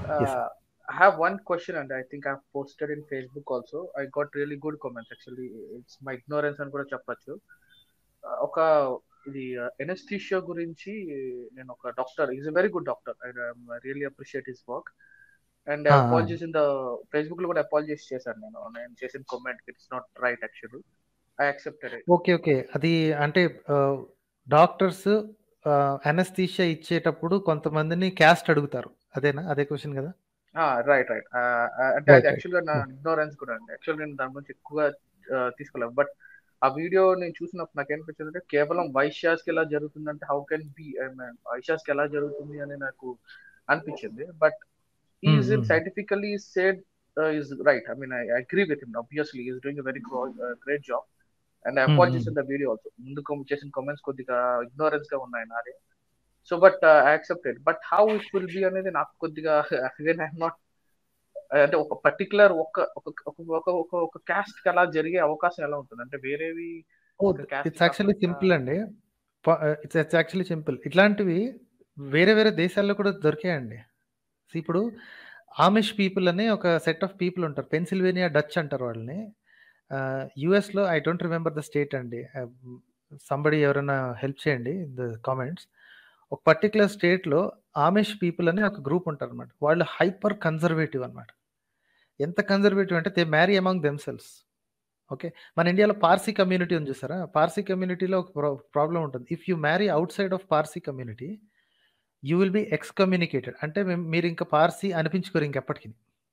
Yes. Uh, I have one question, and I think I've posted in Facebook also. I got really good comments. Actually, it's my ignorance అని కూడా చెప్పచ్చు Uh, ఒక ఇది anaesthesia గురించి నేను ఒక doctor is a very good doctor I really appreciate his work and Ah, ah. Apologies in the Facebook లో కూడా అపాలజీస్ చేశాను నేను నేను చేసిన comment it's not right actually I accepted it okay okay అది అంటే డాక్టర్స్ అనస్థీషియా ఇచ్చేటప్పుడు కొంతమందిని క్యాస్ట్ అడుగుతారు అదేనా అదే క్వశ్చన్ కదా రైట్ రైట్ అంటే రైట్ అది రైట్ యాక్చువల్గా నా ఇగ్నోరెన్స్ కూడా అండి యాక్చువల్ నేను దాని గురించి ఎక్కువగా తీసుకోలేము బట్ ఆ వీడియో నేను చూసినప్పుడు నాకు ఏమనిపించింది అంటే కేవలం వైశ్యాస్కి ఎలా జరుగుతుందంటే హౌ కెన్ బి వైశ్యాస్కి ఎలా జరుగుతుంది అని నాకు అనిపించింది but is in scientifically said is right I mean I agree with him obviously is doing very great job and apologies in the video also ముందు com- చేసిన కామెంట్స్ కొద్దిగా ఇగ్నోరెన్స్ గా ఉన్నాయి నాదే so but I accepted but how it will be అనేది నాకు కొద్దిగా again I'm not అంటే ఒక పర్టికులర్ ఒక ఒక ఒక ఒక ఒక ఒక క్యాస్ట్ కి అలా జరిగే అవకాశం ఎలా ఉంటుంది అంటే వేరేవి ఒక క్యాస్ట్ ఇట్స్ యాక్చువల్లీ సింపుల్ అండి ఇట్స్ ఇట్స్ యాక్చువల్లీ సింపుల్ ఇట్లాంటివి వేరే వేరే దేశాల్లో కూడా దొరికాయండి See, ఇప్పుడు ఆమిష్ పీపుల్ అని ఒక సెట్ ఆఫ్ పీపుల్ ఉంటారు పెన్సిల్వేనియా డచ్ అంటారు వాళ్ళని యుఎస్లో I don't remember the state అండి సంబడి ఎవరైనా హెల్ప్ చేయండి ద కామెంట్స్ ఒక పర్టికులర్ స్టేట్లో ఆమిష్ పీపుల్ అని ఒక గ్రూప్ ఉంటారు అనమాట వాళ్ళు హైపర్ కన్జర్వేటివ్ అనమాట ఎంత కన్జర్వేటివ్ అంటే they marry among themselves okay మన ఇండియాలో పార్సీ కమ్యూనిటీ ఉంది చూసారా పార్సీ కమ్యూనిటీలో ఒక ప్రాబ్లం ఉంటుంది if you marry outside of Parsi community you will be excommunicated అంటే మేము- మీరు ఇంకా పార్సీ అనిపించుకోరు ఇంకెప్పటికీ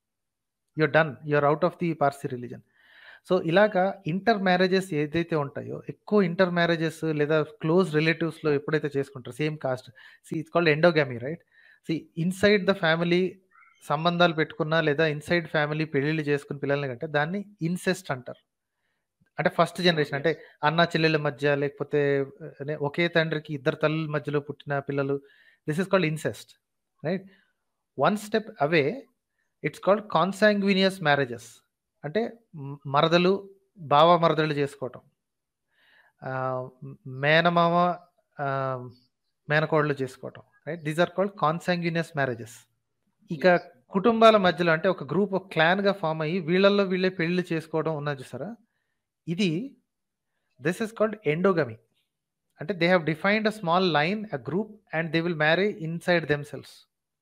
you're done you're out of the Parsi religion so ఇలాగా ఇంటర్ మ్యారేజెస్ ఏదైతే ఉంటాయో ఎక్కువ ఇంటర్ మ్యారేజెస్ లేదా క్లోజ్ రిలేటివ్స్లో ఎప్పుడైతే చేసుకుంటారో same caste see it's called endogamy right see inside the family సంబంధాలు పెట్టుకున్నా లేదా ఇన్సైడ్ ఫ్యామిలీ పెళ్ళిళ్ళు చేసుకుని పిల్లల్ని కంటే దాన్ని ఇన్సెస్ట్ అంటారు అంటే ఫస్ట్ జనరేషన్ అంటే అన్న చెల్లెళ్ళ మధ్య లేకపోతే అనే ఒకే తండ్రికి ఇద్దరు తల్లుల మధ్యలో పుట్టిన పిల్లలు this is called incest right one step away it's called consanguineous marriages అంటే మ్- మరదలు బావ మరదలు చేసుకోవటం ఆ, మేనమామ ఆ, మేనకోడలు చేసుకోవటం right these are called consanguineous marriages ఇక కుటుంబాల మధ్యలో అంటే ఒక గ్రూప్ ఆఫ్ క్లాన్ గా ఫామ్ అయ్యి వీళ్ళల్లో వీళ్ళే పెళ్లి చేసుకోవడం ఉన్నది చూసారా ఇది దిస్ ఇస్ కాల్డ్ ఎండోగమి అంటే they have defined a small line a group and they will marry inside themselves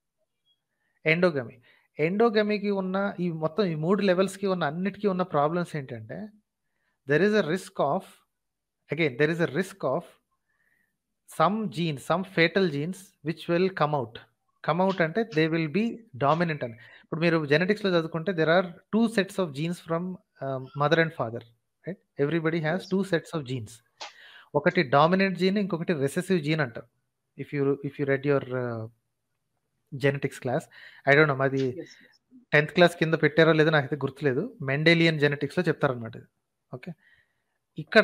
endogamy ఎండోగమికి ఉన్న ఈ మొత్తం ఈ మూడు లెవెల్స్కి ఉన్న అన్నిటికీ ఉన్న ప్రాబ్లమ్స్ ఏంటంటే there is a risk of again there is a risk of some genes some fatal genes which will come out come out అంటే దే విల్ బి డామినెంట్ అని ఇప్పుడు మీరు జెనెటిక్స్లో చదువుకుంటే there are two sets of genes from mother and father right everybody has Yes. Two sets of genes ఒకటి dominant gene ఇంకొకటి recessive gene అంటారు if you if you read your genetics class I don't know మాది Yes, yes. Tenth class కింద పెట్టారో లేదో నాకైతే గుర్తులేదు Mendelian జెనెటిక్స్లో చెప్తారనమాట ఇది ఓకే ఇక్కడ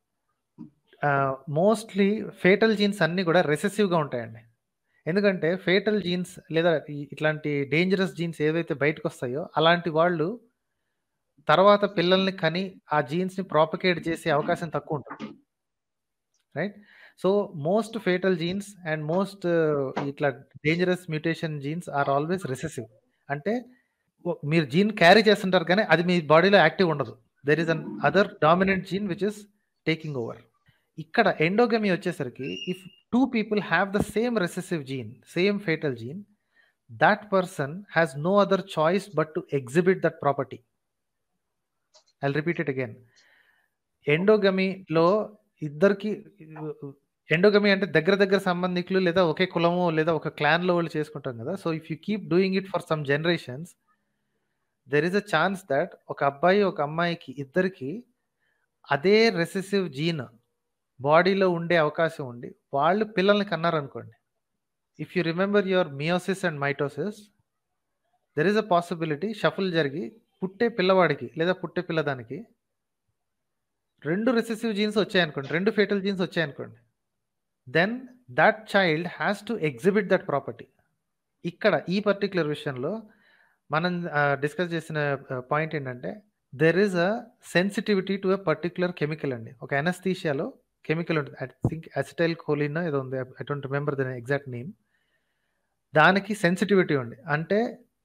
మోస్ట్లీ ఫేటల్ జీన్స్ అన్నీ కూడా రెసెసివ్గా ఉంటాయండి ఎందుకంటే ఫేటల్ జీన్స్ లేదా ఈ- ఇట్లాంటి డేంజరస్ జీన్స్ ఏవైతే బయటకు వస్తాయో అలాంటి వాళ్ళు తర్వాత పిల్లల్ని కని ఆ జీన్స్ని ప్రాపకేట్ చేసే అవకాశం తక్కువ ఉంటుంది right so most fatal genes and most ఇట్లా dangerous mutation genes are always recessive అంటే ఓ- మీరు జీన్ క్యారీ చేస్తుంటారు కానీ అది మీ బాడీలో యాక్టివ్ ఉండదు there is another dominant gene which is taking over ఇక్కడ ఎండోగమి వచ్చేసరికి if two people have the same recessive gene same fatal gene that person has no other choice but to exhibit that property. I'll repeat it again. ఎండోగమిలో ఇద్దరికి endogamy అంటే దగ్గర దగ్గర సంబంధికులు లేదా ఒకే కులము లేదా ఒక క్లాన్లో వాళ్ళు చేసుకుంటాం కదా so if you keep doing it for some generations there is a chance that ఒక అబ్బాయి ఒక అమ్మాయికి ఇద్దరికి అదే రెసెసివ్ జీన్ బాడీలో ఉండే అవకాశం ఉండి వాళ్ళు పిల్లల్ని కన్నారనుకోండి if you remember your meiosis and mitosis there is a possibility shuffle జరిగి పుట్టే పిల్లవాడికి లేదా పుట్టే పిల్లదానికి రెండు రెసెసివ్ జీన్స్ వచ్చాయనుకోండి రెండు ఫేటల్ జీన్స్ వచ్చాయనుకోండి then that child has to exhibit that property ఇక్కడ ఈ పర్టికులర్ విషయంలో మనం డిస్కస్ చేసిన పాయింట్ ఏంటంటే there is a sensitivity to a particular chemical అండి ఒక ఎనస్థీషియాలో కెమికల్ ఉంటుంది ఐ థింక్ అసిటైల్ కోలిన్ ఏదో ఉంది I don't remember the exact name దానికి సెన్సిటివిటీ ఉంది అంటే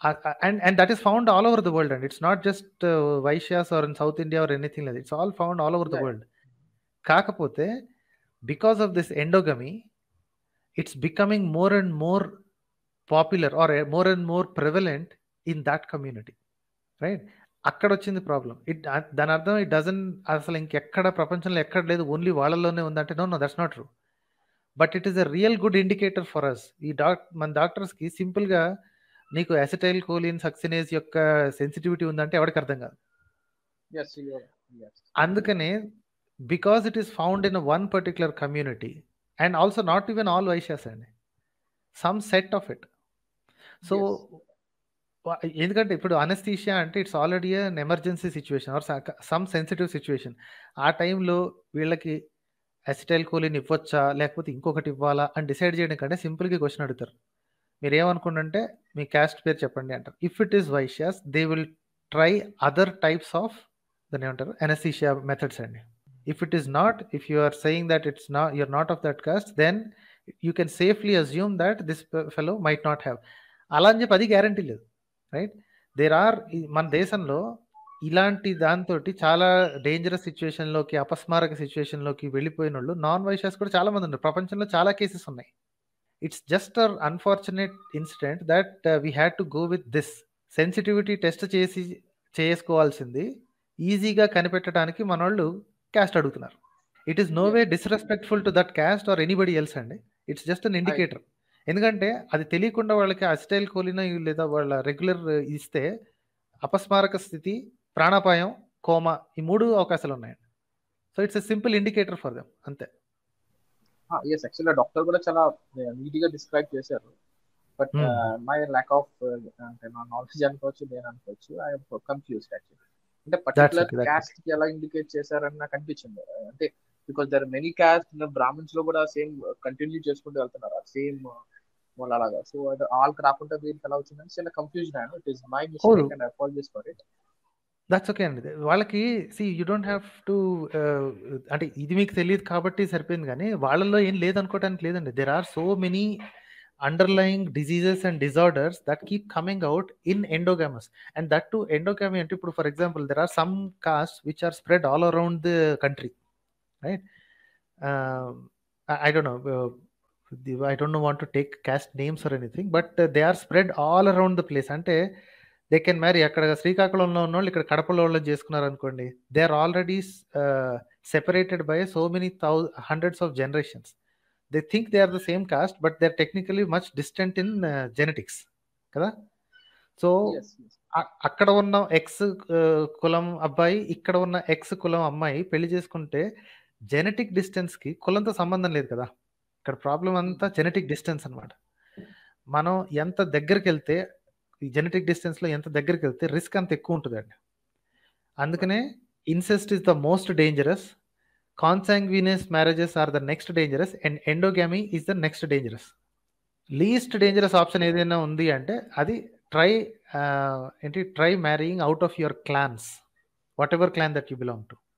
and and that is found all over the world and it's not just Vaishyas or in south India or anything లేదు it's all found all over the Yeah. World కాకపోతే because of this endogamy it's becoming more and more popular or more and more prevalent in that community right అక్కడ వచ్చింది problem it దాని అర్థం it doesn't అసలు ఇంకెక్కడ ప్రపంచంలో ఎక్కడ లేదు ఓన్లీ వాళ్ళలోనే ఉందంటే no no that's not true but it is a real good indicator for us ఈ డాక్ మన డాక్టర్స్కి సింపుల్గా నీకు అసిటైల్ కోలిన్ సక్సినేజ్ యొక్క సెన్సిటివిటీ ఉందంటే ఎవరికి అర్థం కాదు ఎస్ ఎస్ అందుకనే because it is found in one particular community and also not even all Vaishyas అండి some set of it so ఎందుకంటే ఇప్పుడు అనస్థీషియా అంటే it's already an emergency situation or some sensitive situation ఆ టైంలో వీళ్ళకి అసిటైల్ కోలిన్ ఇవ్వచ్చా లేకపోతే ఇంకొకటి ఇవ్వాలా అని డిసైడ్ చేయడం కంటే సింపుల్గా క్వశ్చన్ అడుగుతారు మీరు ఏమనుకుంటుంటే మీ క్యాస్ట్ పేరు చెప్పండి అంటారు if it is Vaishyas they will try other types of దాన్ని ఏమంటారు అనస్థీషియా మెథడ్స్ అండి if it is not if you are saying that it's not you're not of that caste then you can safely assume that this fellow might not have అలా అని చెప్పి అది guarantee లేదు right there are మన దేశంలో ఇలాంటి దాంతో చాలా డేంజరస్ సిచ్యువేషన్లోకి అపస్మారక సిచ్యువేషన్లోకి వెళ్ళిపోయిన వాళ్ళు నాన్ వైషాస్ కూడా చాలా మంది ఉన్నారు ప్రపంచంలో చాలా కేసెస్ ఉన్నాయి it's just uh unfortunate incident that we had to go with this sensitivity test చేసి చేసుకోవాల్సింది ఈజీగా కనిపెట్టడానికి మన వాళ్ళు క్యాస్ట్ అడుగుతున్నారు it is no way disrespectful to that caste or anybody else అండి ఇట్స్ జస్ట్ అన్ ఇండికేటర్ ఎందుకంటే అది తెలియకుండా వాళ్ళకి అసిటైల్ కోలిన లేదా వాళ్ళ రెగ్యులర్ ఇస్తే అపస్మారక స్థితి ప్రాణాపాయం కోమా ఈ మూడు అవకాశాలు ఉన్నాయండి so it's a simple indicator for them అంతే ఎస్ యాక్చువల్గా డాక్టర్ కూడా చాలా నీట్ గా డిస్క్రైబ్ చేశారు బట్ మై ల్యాక్ ఆఫ్ అంటే నా నాలెడ్జ్ అనుకోవచ్చు నేను అనుకోవచ్చు ఐ కన్ఫ్యూజ్డ్ యాక్చువల్లీ అంటే పర్టికులర్ క్యాస్ట్ కి ఎలా ఇండికేట్ చేశారని నాకు అనిపించింది అంటే because there many caste Brahmins లో కూడా సేమ్ కంటిన్యూ చేసుకుంటూ వెళ్తున్నారు సేమ్ వాళ్ళు అలాగా సో ఆల్ రాకుండా వీళ్ళకి ఎలా వచ్చిందని చిన్న కన్ఫ్యూజన్ అయ్యాను it is my mistake and apologies for it that's okay అండి వాళ్ళకి see you don't have to అంటే ఇది మీకు తెలియదు కాబట్టి సరిపోయింది కానీ వాళ్ళలో ఏం లేదనుకోవడానికి లేదండి there are so many underlying diseases and disorders that keep coming out in endogamous and that to endogamy అంటే ఇప్పుడు for example there are some caste which are spread all around the country right I don't know I don't know want to take caste names or anything but they are spread all around the place అంటే they can marry అక్కడ శ్రీకాకుళంలో ఉన్న వాళ్ళు ఇక్కడ కడపలో వాళ్ళు చేసుకున్నారు అనుకోండి they are already separated by so many thou hundreds of generations they think they are the same caste but they are technically much distant in genetics కదా సో అక్కడ ఉన్న ఎక్స్ కులం అబ్బాయి ఇక్కడ ఉన్న ఎక్స్ కులం అమ్మాయి పెళ్లి చేసుకుంటే జెనెటిక్ డిస్టెన్స్కి కులంతో సంబంధం లేదు కదా ఇక్కడ ప్రాబ్లం అంతా జెనెటిక్ డిస్టెన్స్ అనమాట మనం ఎంత దగ్గరికి వెళ్తే ఈ జెనెటిక్ డిస్టెన్స్లో ఎంత దగ్గరికి వెళ్తే రిస్క్ అంత ఎక్కువ ఉంటుందండి అందుకనే incest is the most dangerous consanguineous marriages are the next dangerous and endogamy is the next dangerous least dangerous option ఏదైనా ఉంది అంటే అది ట్రై ఏంటి try marrying out of your clans whatever clan that you belong to